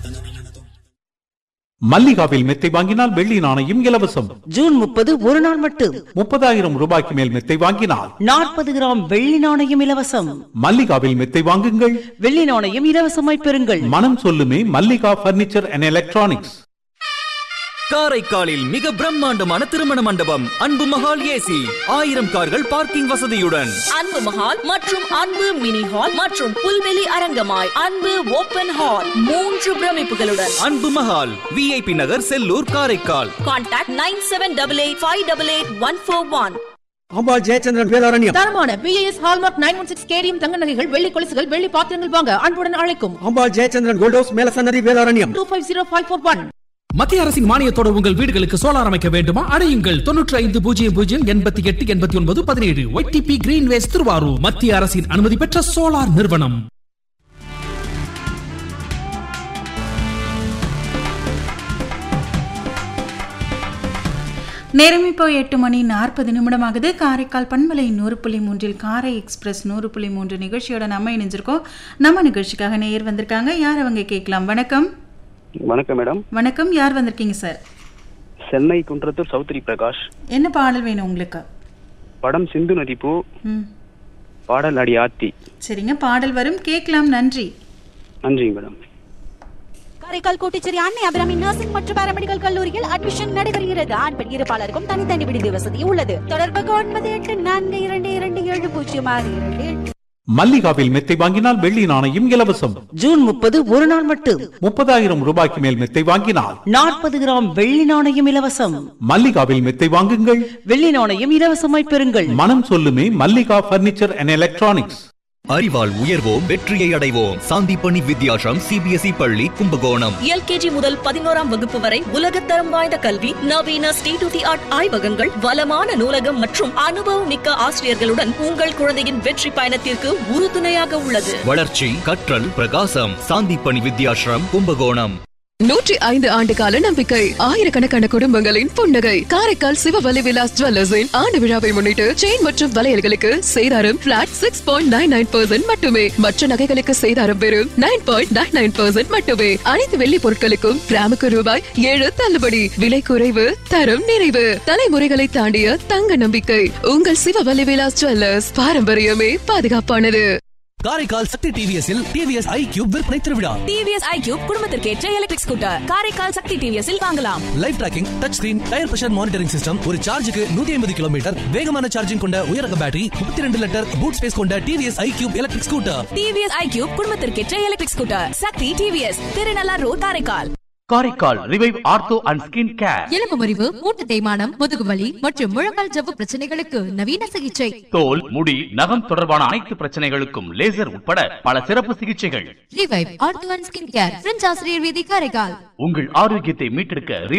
மல்லிகாவில் மெத்தை வாங்கினால் வெள்ளி நாணயம் இலவசம் ஜூன் முப்பது ஒரு நாள் மட்டும் முப்பதாயிரம் ரூபாய்க்கு மேல் மெத்தை வாங்கினால் நாற்பது கிராம் வெள்ளி நாணயம் இலவசம் மல்லிகாவில் மெத்தை வாங்குங்கள் வெள்ளி நாணயம் இலவசமாய் பெறுங்கள் மனம் சொல்லுமே மல்லிகா பர்னிச்சர் அண்ட் எலக்ட்ரானிக்ஸ் காரைக்காலில் மிக பிரம்மாண்டமான திருமண மண்டபம் அன்பு மகால் ஏசி ஆயிரம் கார்கள் பார்க்கிங் வசதியுடன் அன்பு மஹால் மற்றும் அன்பு மினி ஹால் மற்றும் புல்வெளி அரங்கமாய் அன்பு ஓபன் ஹால் மூன்று பிரமிப்புகளுடன் அன்பு மகால் விஐபி நகர் Sellur Karaikal contact nine seven double eight five double eight one four one Ambal Jayachandran Vedaranyam தரமான BIS hallmark nine one six KDM தங்க நகைகள் வெள்ளி கொலுசுகள் வெள்ளி பாத்திரங்கள் வாங்க அன்புடன் அழைக்கும் Ambal Jayachandran gold house Melasannathi Vedaranyam two five zero five four one மத்திய அரசின் மானியத்தோடு உங்கள் வீடுகளுக்கு சோலார் அமைக்க வேண்டுமா அடையுங்கள் தொன்னூற்றி ஐந்து பூஜ்ஜியம் பூஜ்ஜியம் எண்பத்தி எட்டு எண்பத்தி ஒன்பது பதினேழு ஒய்டிபி கிரீன்வேஸ் திருவாரூர் மத்திய அரசின் அனுமதி பெற்ற சோலார் நிறுவனம் நேரம் இப்போ எட்டு மணி நாற்பது நிமிடமாகுது காரைக்கால் பண்பலை நூறு புள்ளி மூன்றில் காரை எக்ஸ்பிரஸ் நூறு புள்ளி மூன்று நிகழ்ச்சியோட நம்ம இணைஞ்சிருக்கோம் நம்ம நிகழ்ச்சிக்காக நேர் வந்திருக்காங்க யார் அவங்க கேட்கலாம் வணக்கம் வணக்கம் மேடம் வணக்கம் யார் வந்திருக்கீங்க சார் சென்னை குன்றத்தூர் சௌத்ரி பிரகாஷ் என்ன பாடல் வேணும் உங்களுக்கு படம் சிந்து நதிப்பூ ம் பாடல் அடி ஆத்தி சரிங்க பாடல் வரும் கேட்கலாம் நன்றி நன்றிங்க மேடம் காரைக்கால் கோட்டிச்சேரி அன்னை அபிராமி நர்சிங் மற்றும் பாராமெடிக்கல் கல்லூரியில் அட்மிஷன் நடைபெறுகிறது ஆண் பெண் இருப்பாளருக்கும் தனித்தனி விடுதி வசதி உள்ளது தொடர்புக்கு ஒன்பது எட்டு நான்கு இரண்டு இரண்டு ஏழு பூஜ்ஜியம் ஆறு இரண்டு எட்டு மல்லிகாவில் மெத்தை வாங்கினால் வெள்ளி நாணயம் இலவசம் ஜூன் முப்பது ஒரு நாள் மட்டும் முப்பதாயிரம் ரூபாய்க்கு மேல் மெத்தை வாங்கினால் நாற்பது கிராம் வெள்ளி நாணயம் இலவசம் மல்லிகாவில் மெத்தை வாங்குங்கள் வெள்ளி நாணயம் இலவசமாய் பெறுங்கள் மனம் சொல்லுமே மல்லிகா பர்னிச்சர் அண்ட் எலக்ட்ரானிக்ஸ் அறிவால் உயர்வோம் வெற்றியை அடைவோம் சாந்திப்பணி வித்யாசம் சிபிஎஸ்இ பள்ளி கும்பகோணம் எல்கேஜி முதல் பதினோராம் வகுப்பு வரை உலகத்தரம் வாய்ந்த கல்வி நவீன ஸ்டேட் தி ஆர்ட் ஆய்வகங்கள் வளமான நூலகம் மற்றும் அனுபவம் மிக்க ஆசிரியர்களுடன் உங்கள் குழந்தையின் வெற்றி பயணத்திற்கு உறுதுணையாக உள்ளது வளர்ச்சி கற்றல் பிரகாசம் சாந்திப்பணி வித்யாசிரம் கும்பகோணம் நூற்றி ஐந்து ஆண்டு கால நம்பிக்கை ஆயிரக்கணக்கான குடும்பங்களின் புன்னகை காரைக்கால் சிவவலி விலாஸ் ஜுவல்லர்ஸின் ஆண்டு விழாவை முன்னிட்டு செயின் மற்றும் வளையல்களுக்கு சேதாரம் flat six point nine nine percent மட்டுமே மற்ற நகைகளுக்கு சேதாரம் வெறும் nine point nine nine percent மட்டுமே அனைத்து வெள்ளி பொருட்களுக்கும் கிராமுக்கு ரூபாய் ஏழு தள்ளுபடி விலை குறைவு தரம் நிறைவு தலைமுறைகளை தாண்டிய தங்க நம்பிக்கை உங்கள் சிவவலி விலாஸ் ஜுவல்லர்ஸ் பாரம்பரியமே பாதுகாப்பானது காரைக்கால் சக்தி டிவிஎஸ்ஸில் டிவிஎஸ் ஐ கியூப் விற்பனை திருவிழா டிவிஎஸ் ஐக்யூப் குடும்பத்திற்கேற்ற எலக்ட்ரிக் ஸ்கூட்டர் காரைக்கால் சக்தி டிவிஎஸ்ஸில் வாங்கலாம் live tracking touch screen tyre pressure monitoring system ஒரு சார்ஜுக்கு நூத்தி ஐம்பது கிலோமீட்டர் வேகமான சார்ஜிங் கொண்ட உயரக பேட்டரி முப்பத்தி ரெண்டு லிட்டர் பூட் ஸ்பேஸ் கொண்ட TVS iQube electric scooter TVS iQube குடும்பத்திற்கேற்ற electric scooter Sakthi TVS Thirunallar road Karaikal Karaikal revive ortho and skin care எலும்பு முறிவு மூட்டு தேய்மானம் முதுகு வலி மற்றும் முழங்கால் ஜவ்வு பிரச்சனைகளுக்கு நவீன சிகிச்சை தோல் முடி நகம் தொடர்பான அனைத்து பிரச்சனைகளுக்கும் லேசர் உட்பட பல சிறப்பு சிகிச்சைகள் revive ortho and skin care French ஆசிரியர் வீதி காரைக்கால் உங்கள் ஆரோக்கியத்தை மீட்டெடுக்க